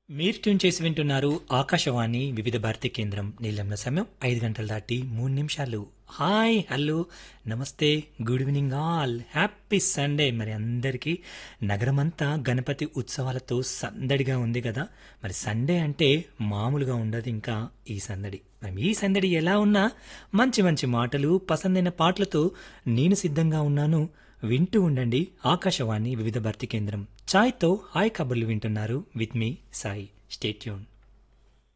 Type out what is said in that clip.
మీరు ట్యూన్ చేసి వింటున్నారు ఆకాశవాణి వివిధ భారతి కేంద్రం నీలమ్న సమయం ఐదు గంటలు దాటి మూడు నిమిషాలు హాయ్ హలో నమస్తే good evening all happy Sunday మరి అందరికీ నగరమంతా గణపతి ఉత్సవాలతో సందడిగా ఉంది కదా మరి సండే అంటే మామూలుగా ఉండదు ఇంకా ఈ సందడి మరి ఈ సందడి ఎలా ఉన్నా మంచి మంచి మాటలు పసందైన పాటలతో నేను సిద్ధంగా ఉన్నాను వింటూ ఉండండి ఆకాశవాణి వివిధ భర్తీ కేంద్రం ఛాయ్తో హాయ్ కబుర్లు వింటున్నారు విత్ మీ సాయి స్టేట్యూన్